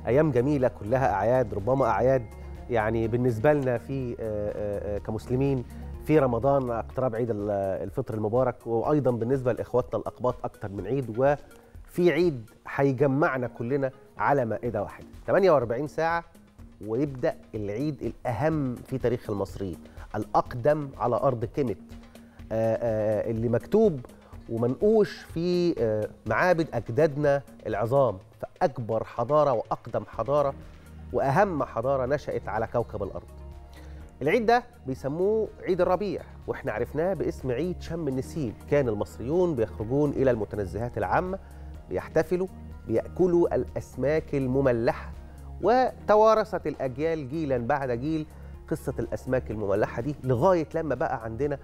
ايام جميله كلها اعياد ربما اعياد يعني بالنسبه لنا في آه، آه، كمسلمين في رمضان اقتراب عيد ال- الفطر المبارك وايضا بالنسبه لاخواتنا الاقباط اكتر من عيد وفي عيد هيجمعنا كلنا على مائده واحده 48 ساعه ويبدا العيد الاهم في تاريخ المصريين الاقدم على ارض كيميت آه، آه، اللي مكتوب ومنقوش في آه، معابد اجدادنا العظام فاكبر حضاره واقدم حضاره واهم حضاره نشات على كوكب الارض العيد ده بيسموه عيد الربيع واحنا عرفناه باسم عيد شم النسيم كان المصريون بيخرجون الى المتنزهات العامه بيحتفلوا بياكلوا الاسماك المملحه وتوارثت الاجيال جيلا بعد جيل قصه الاسماك المملحه دي لغايه لما بقى عندنا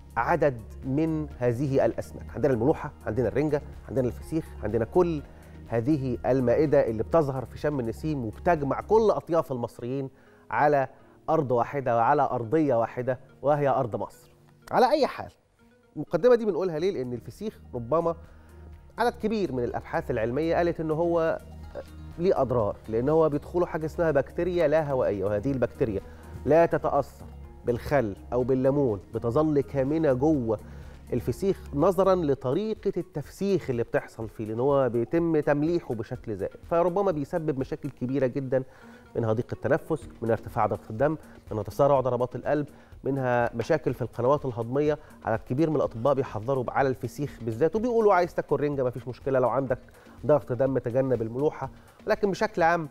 عدد من هذه الاسماك عندنا الملوحه عندنا الرنجه عندنا الفسيخ عندنا كل هذه المائده اللي بتظهر في شم النسيم وبتجمع كل اطياف المصريين على ارض واحده وعلى ارضيه واحده وهي ارض مصر على اي حال المقدمه دي بنقولها ليه لان الفسيخ ربما عدد كبير من الابحاث العلميه قالت ان هو ليه اضرار لان هو بيدخله حاجه اسمها بكتيريا لا هوائيه وهذه البكتيريا لا تتاثر بالخل او بالليمون بتظل كامنه جوه الفسيخ نظرا لطريقه التفسيخ اللي بتحصل فيه لان هو بيتم تمليحه بشكل زائد فربما بيسبب مشاكل كبيره جدا منها ضيق التنفس منها ارتفاع ضغط الدم منها تسارع ضربات القلب منها مشاكل في القنوات الهضميه عدد كبير من الاطباء بيحذروا على الفسيخ بالذات وبيقولوا عايز تاكل رنجه مفيش مشكله لو عندك ضغط دم تجنب الملوحه لكن بشكل عام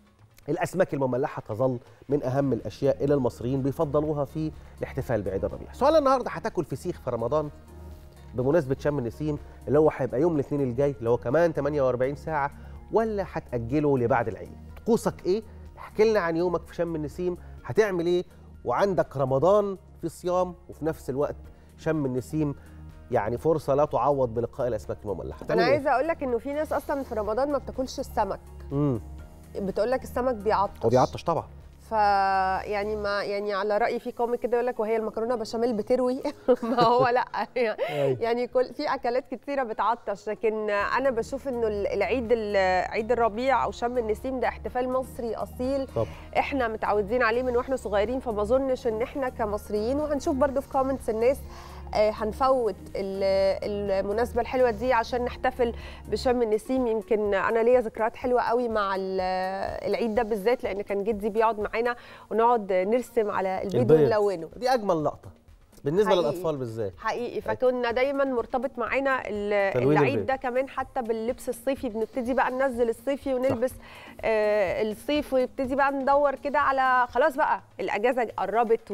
الاسماك المملحه تظل من اهم الاشياء اللي المصريين بيفضلوها في الاحتفال بعيد الربيع سؤال النهارده هتاكل فسيخ في رمضان بمناسبه شم النسيم اللي هو هيبقى يوم الاثنين الجاي اللي هو كمان 48 ساعه ولا هتاجله لبعد العيد طقوسك ايه احكي لنا عن يومك في شم النسيم هتعمل ايه وعندك رمضان في صيام وفي نفس الوقت شم النسيم يعني فرصه لا تعوض بلقاء الاسماك المملحه انا عايزه اقول لك انه في ناس اصلا في رمضان ما بتاكلش السمك امم بتقول لك السمك بيعطش هو بيعطش طبعا ف يعني ما يعني على رايي في كوميك كده يقول لك وهي المكرونه بشاميل بتروي ما هو لا يعني كل في اكلات كتيره بتعطش لكن انا بشوف انه العيد ال- عيد الربيع او شم النسيم ده احتفال مصري اصيل طبعا احنا متعودين عليه من واحنا صغيرين فما اظنش ان احنا كمصريين وهنشوف برضو في كومنتس الناس آه، هنفوت ال- المناسبه الحلوه دي عشان نحتفل بشم النسيم يمكن انا ليا ذكريات حلوه قوي مع ال- العيد ده بالذات لان كان جدي بيقعد معانا ونقعد نرسم على البيض البيض. ونلونه دي اجمل لقطه بالنسبه حقيقي. للاطفال بالذات حقيقي فكنا دايما مرتبط معانا ال- تلوين العيد البيض. ده كمان حتى باللبس الصيفي بنبتدي بقى ننزل الصيفي ونلبس آه الصيف ونبتدي بقى ندور كده على خلاص بقى الاجازه قربت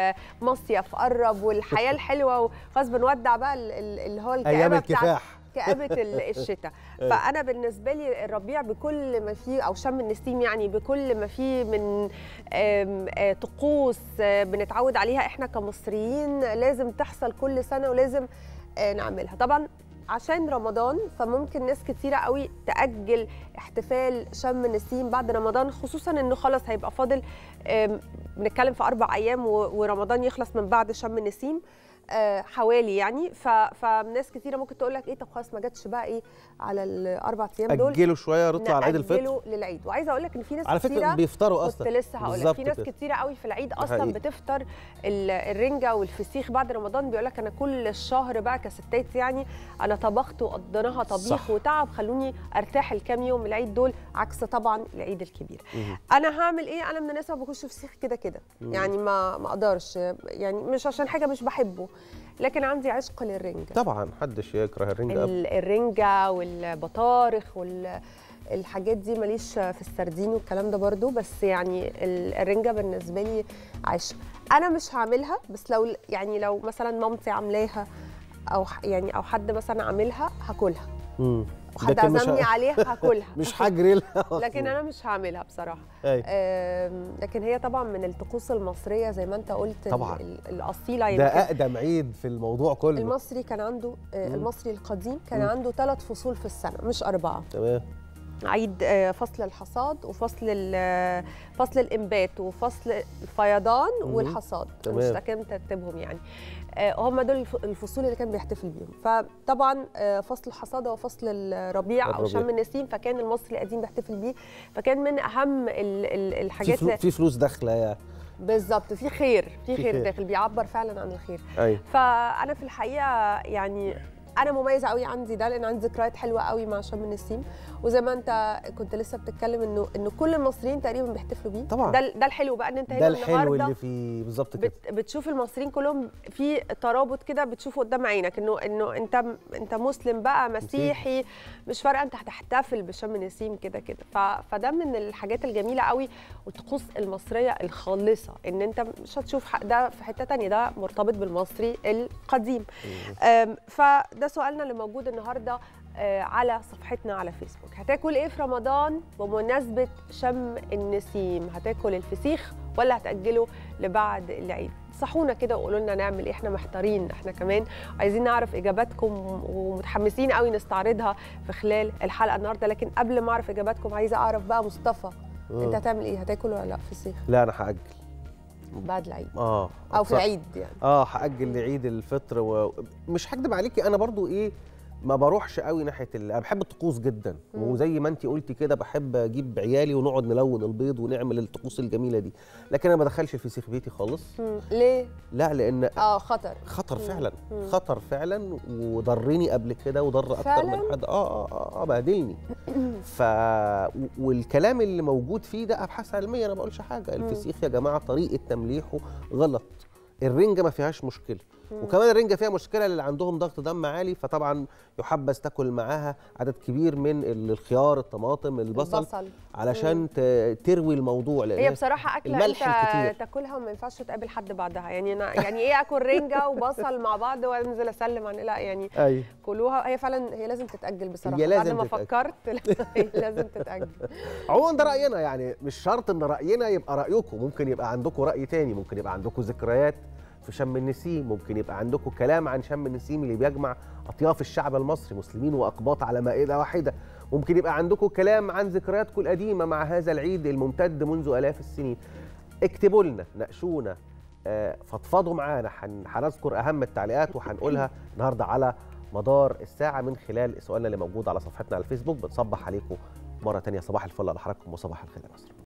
والمصيف قرب والحياه الحلوه وخلاص بنودع بقى ال- ال- اللي هو الكآبة ايام بتاعت- الكفاح كآبة ال- الشتاء فأنا بالنسبة لي الربيع بكل ما فيه أو شم النسيم يعني بكل ما فيه من آم، آه، طقوس آه، بنتعود عليها إحنا كمصريين لازم تحصل كل سنة ولازم آه، نعملها طبعا عشان رمضان فممكن ناس كتيرة قوي تأجل احتفال شم النسيم بعد رمضان خصوصا انه خلاص هيبقى فاضل آم، بنتكلم في أربع أيام و- ورمضان يخلص من بعد شم النسيم آه، حوالي يعني ف... فناس كتيره ممكن تقول لك ايه طب خلاص ما جاتش بقى ايه على الاربع ايام دول اجلوا شويه رطوا على عيد الفطر نأجله للعيد وعايزه اقول لك ان في ناس على كتيره فكره بيفطروا كنت اصلا لسه هقول لك بالظبط في ناس كده. كتيره قوي في العيد ده اصلا حقيقي. بتفطر ال- الرنجه والفسيخ بعد رمضان بيقول لك انا كل الشهر بقى كستات يعني انا طبخت وقضيناها طبيخ صح. وتعب خلوني ارتاح الكام يوم العيد دول عكس طبعا العيد الكبير مم. انا هعمل ايه انا من الناس ما باكلش فسيخ كده كده مم. يعني ما ما اقدرش يعني مش عشان حاجه مش بحبه لكن عندي عشق للرنجه طبعا محدش يكره الرنجة أبداً. ال- الرنجة والبطارخ وال الحاجات دي ماليش في السردين والكلام ده برضو بس يعني ال- الرنجة بالنسبة لي عشق أنا مش هعملها بس لو يعني لو مثلا مامتي عاملاها أو ح- يعني أو حد مثلا عاملها هاكلها مم. وحد لكن مش ه- عزمني عليها هاكلها مش هجري لها لكن أنا مش هعملها بصراحة أيوة. آم، لكن هي طبعا من الطقوس المصرية زي ما أنت قلت ال- طبعاً. ال- الأصيلة ده يمكن اقدم عيد في الموضوع كله المصري كان عنده آه، مم. المصري القديم كان مم. عنده ثلاث فصول في السنه مش اربعه تمام عيد آه، فصل الحصاد وفصل ال- فصل الانبات وفصل الفيضان مهم. والحصاد تمام. مش فاكره ترتيبهم يعني آه، هم دول الف- الفصول اللي كان بيحتفل بيهم فطبعا آه، فصل الحصاد هو فصل الربيع او الربيع. شم النسيم فكان المصري القديم بيحتفل بيه فكان من اهم ال- ال- في, الحاجات فلو في فلوس داخله يا بالظبط في خير في في خير خير. داخل بيعبر فعلا عن الخير ايوه فانا في الحقيقه يعني انا مميزه قوي عندي ده لان عندي ذكريات حلوه قوي مع شم النسيم وزي ما انت كنت لسه بتتكلم انه انه كل المصريين تقريبا بيحتفلوا بيه طبعا. ده ده الحلو بقى ان انت ده هنا الحلو النهارده اللي في بالظبط كده بت بتشوف المصريين كلهم في ترابط كده بتشوفه قدام عينك انه انه انت انت مسلم بقى مسيحي مش فارقه انت هتحتفل بشم النسيم كده كده ف- فده من الحاجات الجميله قوي والطقوس المصريه الخالصه ان انت مش هتشوف ح- ده في حته تانية ده مرتبط بالمصري القديم أم، فده سؤالنا اللي موجود النهارده آه، على صفحتنا على فيسبوك هتاكل ايه في رمضان بمناسبه شم النسيم هتاكل الفسيخ ولا هتاجله لبعد العيد صحونا كده وقولوا لنا نعمل ايه احنا محتارين احنا كمان عايزين نعرف اجاباتكم ومتحمسين قوي نستعرضها في خلال الحلقه النهارده لكن قبل ما اعرف اجاباتكم عايزه اعرف بقى مصطفى مم. انت هتعمل ايه هتاكل ولا لا فسيخ لا انا هاجل بعد العيد اه او في صح. العيد يعني اه هاجل لعيد الفطر ومش هكدب عليكي انا برضو ايه ما بروحش قوي ناحيه ال... انا بحب الطقوس جدا مم. وزي ما انت قلتي كده بحب اجيب عيالي ونقعد نلون البيض ونعمل الطقوس الجميله دي لكن انا ما بدخلش الفسيخ بيتي خالص مم. ليه لا لان اه خطر خطر مم. فعلا مم. خطر فعلا وضرني قبل كده وضر اكتر فعلاً؟ من حد اه اه اه, آه بهدلني ف والكلام اللي موجود فيه ده ابحاث علميه انا ما بقولش حاجه مم. الفسيخ يا جماعه طريقه تمليحه غلط الرنجه ما فيهاش مشكله مم. وكمان الرنجه فيها مشكله اللي عندهم ضغط دم عالي فطبعا يحبذ تاكل معاها عدد كبير من ال- الخيار الطماطم البصل البصل علشان ت- تروي الموضوع لان هي بصراحة أكلة الملح أنت الكتير. تاكلها وما ينفعش تقابل حد بعدها يعني أنا يعني إيه آكل رنجة وبصل مع بعض وأنزل أسلم عن لا يعني ايوه كلوها هي فعلا هي لازم تتأجل بصراحة هي بعد لازم ما تتأجل. فكرت لا، هي لازم تتأجل عموما ده راينا يعني مش شرط ان راينا يبقى رايكم ممكن يبقى عندكم راي تاني ممكن يبقى عندكم ذكريات في شم النسيم ممكن يبقى عندكم كلام عن شم النسيم اللي بيجمع اطياف الشعب المصري مسلمين واقباط على مائده واحده ممكن يبقى عندكم كلام عن ذكرياتكم القديمه مع هذا العيد الممتد منذ الاف السنين اكتبوا لنا ناقشونا آه، فضفضوا معانا هن- هنذكر اهم التعليقات وهنقولها النهارده على مدار الساعه من خلال سؤالنا اللي موجود على صفحتنا على الفيسبوك بنصبح عليكم مره تانية صباح الفل على حضراتكم وصباح الخير يا مصر